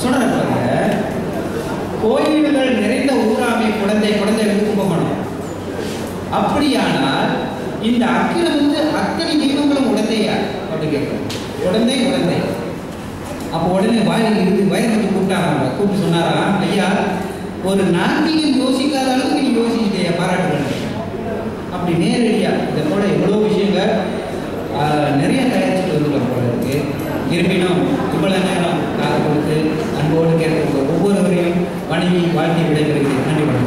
சொல்றாரு பாருங்க கோயில்கள் நிறைந்த ஊராமை குழந்தை குழந்தை வந்து கும்பகோணம் அப்படியானால் இந்த அக்கிரம் வந்து அத்தனை தெய்வங்களும் உடந்தையா அப்படி கேட்கிறோம் உடந்தை உடந்தை அப்போ உடனே வாயில் இருந்து வயலுக்கு கூப்பிட்டாங்க கூப்பிட்டு சொன்னாராம் ஐயா ஒரு நாத்திகன் யோசிக்காத அளவுக்கு நீ யோசிச்சிட்டே பாராட்டுகள் அப்படி நேரடியா இதை போல எவ்வளோ விஷயங்கள் ஆஹ், நிறைய தயாரிச்சுட்டு வந்துட்டோம் போல இருக்கு இருப்பினும் இவ்வளவு நேரம் காது கொடுத்து அன்போடு கேட்க ஒவ்வொருவரையும் வணங்கி வாழ்த்தி விடைபெறுகிறேன் நன்றி வணக்கம்